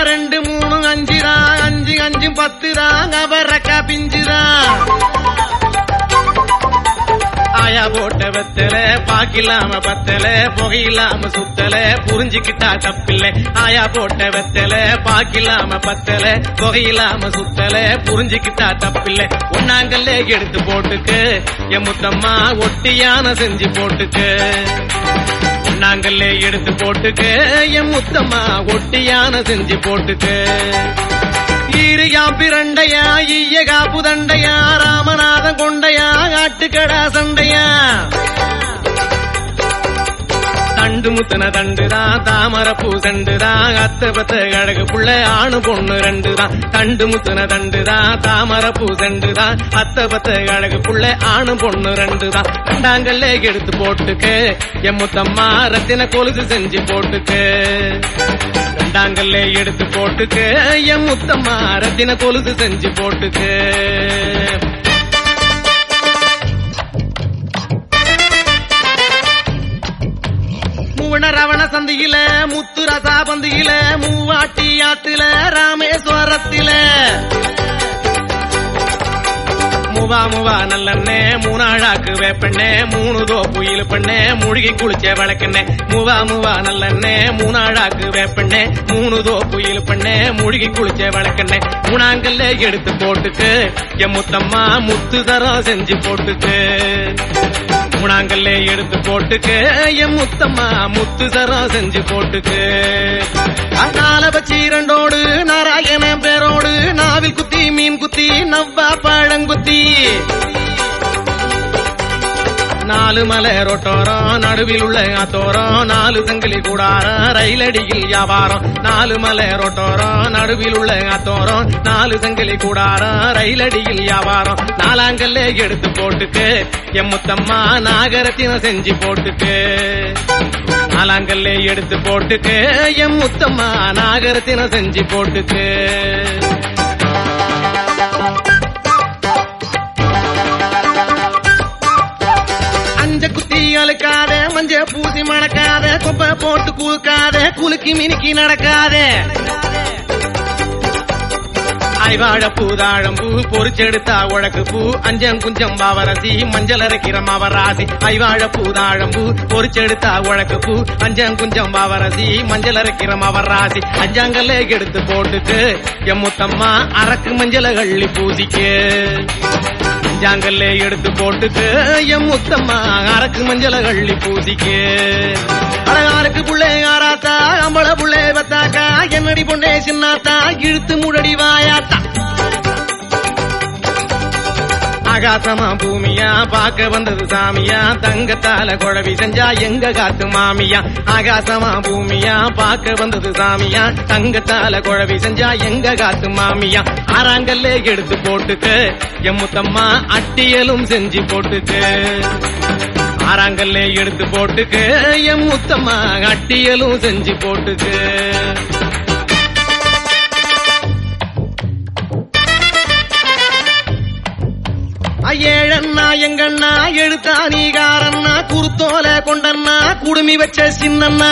ரெண்டு மூணு அஞ்சுரா அஞ்சு அஞ்சு பத்துரா அவரக்கா பிஞ்சுரா ஆயா போட்ட வெத்தல பாக்கில்லாம பத்தல புகையில்லாம சுத்தல புரிஞ்சுக்கிட்டா தப்பில்லை ஆயா போட்ட வெத்தல பாக்கில்லாம பத்தல புகையில்லாம சுத்தல புரிஞ்சுக்கிட்டா தப்பில்லை ஒன்னாங்கல்ல எடுத்து போட்டுக்கு என் முத்தம்மா ஒட்டியான செஞ்சு போட்டுக்கு ஒன்னாங்கல்ல எடுத்து போட்டுக்கு என் முத்தம்மா ஒட்டியான செஞ்சு போட்டுக்கு ஈரியா பிரண்டையா ஈய காப்பு தண்டையா ராமநாதன் கொண்டையா ஆட்டுக்கடா சண்டையா தண்டு முத்தன தண்டுதான் தாமரப்பூ தண்டுதான் அத்த பத்த கழகு புள்ள ஆணு பொண்ணு ரெண்டுதான் தண்டு முத்தன தண்டுதான் தாமரப்பூ தண்டுதான் அத்த பத்த கழகு புள்ள ஆணு பொண்ணு ரெண்டுதான் ரெண்டாங்கல்ல எடுத்து போட்டுக்கு என் முத்தம்மா ரத்தின கொலுசு செஞ்சு போட்டுக்கு ரெண்டாங்கல்ல எடுத்து போட்டுக்கு என் முத்தம்மா ரத்தின கொலுசு செஞ்சு போட்டுக்கு மூவன ரவண சந்தியில முத்து ரசா பந்தியில மூவாட்டி ஆத்துல ராமேஸ்வரத்தில முவா முவா நல்லண்ணே மூணாழாக்கு வேப்பண்ணே மூணு தோ புயில் பண்ணே முழுகி குளிச்ச விளக்கண்ணே முவா முவா நல்லண்ணே மூணாழாக்கு வேப்பண்ணே மூணு தோ புயில் பண்ணே முழுகி குளிச்ச விளக்கண்ணே மூணாங்கல்ல எடுத்து போட்டுக்கு என் முத்தம்மா முத்து தரம் செஞ்சு போட்டுக்கு மூணாங்கல்ல எடுத்து போட்டுக்கு என் முத்தம்மா முத்து சரம் செஞ்சு போட்டுக்கு நால வச்சு இரண்டோடு நாராயண பேரோடு நாவில் குத்தி மீன் குத்தி நவ்வா பழங்குத்தி நாலு மலை ரோட்டோரம் நடுவில் உள்ள ஆத்தோரம் நாலு சங்கிலி கூடாரம் ரயிலடியில் வியாபாரம் நாலு மலை ரோட்டோரம் நடுவில் உள்ள ஆத்தோரம் நாலு சங்கிலி கூடாரம் ரயிலடியில் வியாபாரம் நாலாங்கல்ல எடுத்து போட்டுக்கு என் முத்தம்மா நாகரத்தினம் செஞ்சு போட்டுக்கு நாலாங்கல்ல எடுத்து போட்டுக்கு என் முத்தம்மா நாகரத்தினம் செஞ்சு போட்டுக்கு அஞ்ச குத்தி அழுக்காத மஞ்ச பூசி மணக்காத கொப்பை போட்டு குலுக்காத குலுக்கி மினுக்கி நடக்காத ஐவாழ பூதாழம்பூ பொறிச்செடுத்தா உழக்கு பூ அஞ்சம் குஞ்சம் பாவரசி மஞ்சள் அரைக்கிற மாவராசி ஐவாழ பூதாழம்பூ பொறிச்செடுத்தா உழக்கு பூ அஞ்சம் குஞ்சம் பாவரசி மஞ்சள் அரைக்கிற மாவராசி அஞ்சாங்கல்ல எடுத்து போட்டுக்கு என் முத்தம்மா அரக்கு மஞ்சள கள்ளி பூசிக்கு அஞ்சாங்கல்ல எடுத்து போட்டுக்கு என் முத்தம்மா அரக்கு மஞ்சள கள்ளி பூசிக்கு அழகாருக்கு புள்ளே ஆராத்தா அம்பள புள்ளே பத்தாக்கா என்னடி பொண்ணே சின்னாத்தா இழுத்து முடடி வாயாத்தா ஆகாசமா பூமியா பார்க்க வந்தது சாமியா தங்கத்தால குழவி செஞ்சா எங்க காத்து மாமியா ஆகாசமா பூமியா பார்க்க வந்தது சாமியா தங்கத்தால குழவி செஞ்சா எங்க காத்து மாமியா ஆறாங்கல்ல எடுத்து போட்டுக்கு என் முத்தம்மா அட்டியலும் செஞ்சு போட்டுக்கு ஆறாங்கல்ல எடுத்து போட்டுக்கு என் முத்தம்மா அட்டியலும் செஞ்சு போட்டுக்கு ஏழண்ணா எங்கண்ணா எழுத்தா நீகாரண்ணா குருத்தோல கொண்டண்ணா குடுமி வச்ச சின்னண்ணா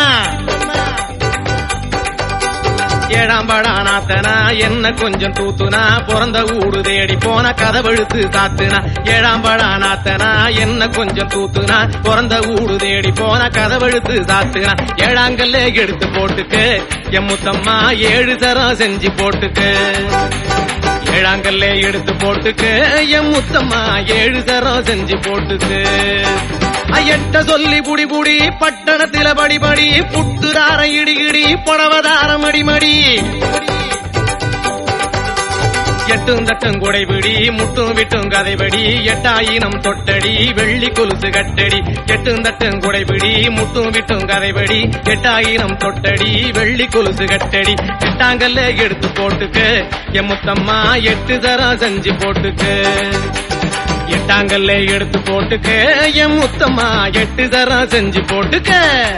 ஏழாம் படானாத்தனா என்ன கொஞ்சம் தூத்துனா பிறந்த ஊடு தேடி போன கதவெழுத்து சாத்துனா ஏழாம் படானாத்தனா என்ன கொஞ்சம் தூத்துனா பிறந்த ஊடு தேடி போன கதவெழுத்து சாத்துனா ஏழாங்கல்ல எடுத்து போட்டுக்கு என் முத்தம்மா ஏழு தரம் செஞ்சு போட்டுக்கு ஏழாங்கல்ல எடுத்து போட்டுக்கு என் முத்தம்மா ஏழு தரம் செஞ்சு போட்டுக்கு எட்ட சொல்லி புடி புடி பட்டணத்தில படி படி புட்டுதாரம் இடி இடி புடவதாரம் அடிமடி எட்டும் தட்டும் குடைபிடி முட்டும் விட்டும் கதைபடி எட்டாயினம் தொட்டடி வெள்ளி கொலுசு கட்டடி எட்டும் தட்டும் குடைபிடி முட்டும் விட்டும் கதைபடி எட்டாயிரம் தொட்டடி வெள்ளி கொலுசு கட்டடி எட்டாங்கல்ல எடுத்து போட்டுக்கு என் முத்தம்மா எட்டு தரம் செஞ்சு போட்டுக்கு எட்டாங்கல்ல எடுத்து போட்டுக்க என் முத்தம்மா எட்டு தரம் செஞ்சு போட்டுக்க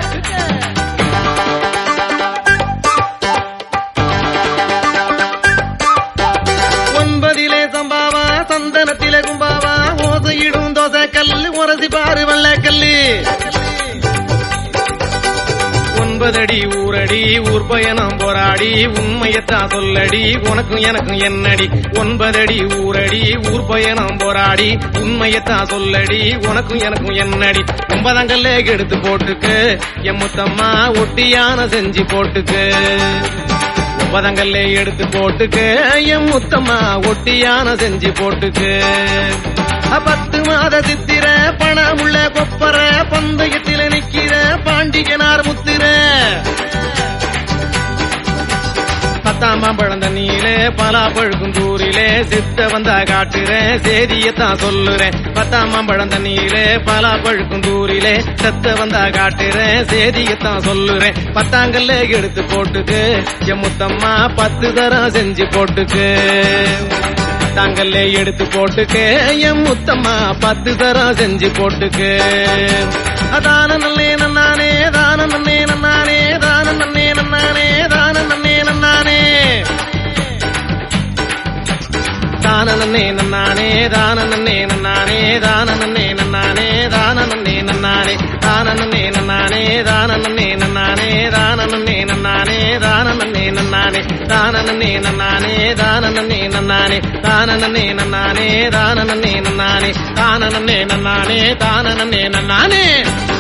ஒன்பதிலே சம்பாவா சந்தனத்திலே கும்பாவா ஓசையிடும் தோசை கல்லு உரசி பாரு வல்ல கல்லு ஒன்பது ஒன்பதடி ஊரடி ஊர் பயணம் போராடி உண்மையத்தான் சொல்லடி உனக்கும் எனக்கும் என்னடி ஒன்பதடி ஊரடி ஊர் பயணம் போராடி உண்மையத்தான் சொல்லடி உனக்கும் எனக்கும் என்னடி ஒன்பதாங்கல்லே எடுத்து போட்டுக்கு என் முத்தம்மா ஒட்டியான செஞ்சு போட்டுக்கு ஒன்பதாங்கல்லே எடுத்து போட்டுக்கு என் முத்தம்மா ஒட்டியான செஞ்சு போட்டுக்கு பத்து மாத சித்திர பணமுள்ள கொப்பர பந்தயத்தில நிக்கிற பாண்டிகனார் முத்திர பத்தாம் மாம்பழம் தண்ணியிலே பலா பழுக்கும் தூரிலே சித்த வந்தா காட்டுறேன் சேதியத்தான் சொல்லுறேன் பத்தாம் மாம்பழம் தண்ணியிலே பலா பழுக்கும் தூரிலே செத்த வந்தா காட்டுறேன் சேதியத்தான் சொல்லுறேன் பத்தாங்கல்ல எடுத்து போட்டுக்கு என் முத்தம்மா பத்து தரம் செஞ்சு போட்டுக்கு தாங்கல்ல எடுத்து போட்டுக்கு என் முத்தம்மா பத்து தரம் செஞ்சு போட்டுக்கு அதான நல்லே நன்னானே தான நன்னே நன்னானே தான நன்னே நன்னானே தான நன்னே நன்னானே தான நன்னே நன்னானே தான நன்னே நன்னானே தான நன்னே நன்னானே தான நன்னே நன்னானே தான நன்னே நன்னானே தான நன்னே நன்னானே தான நன்னே நன்னானே தான நன்னே நன்னானே தான நன்னே நன்னானே தான நன்னே நன்னானே தான நன்னே நன்னானே தான நன்னே நன்னானே தான நன்னே நன்னானே தான நன்னே நன்னானே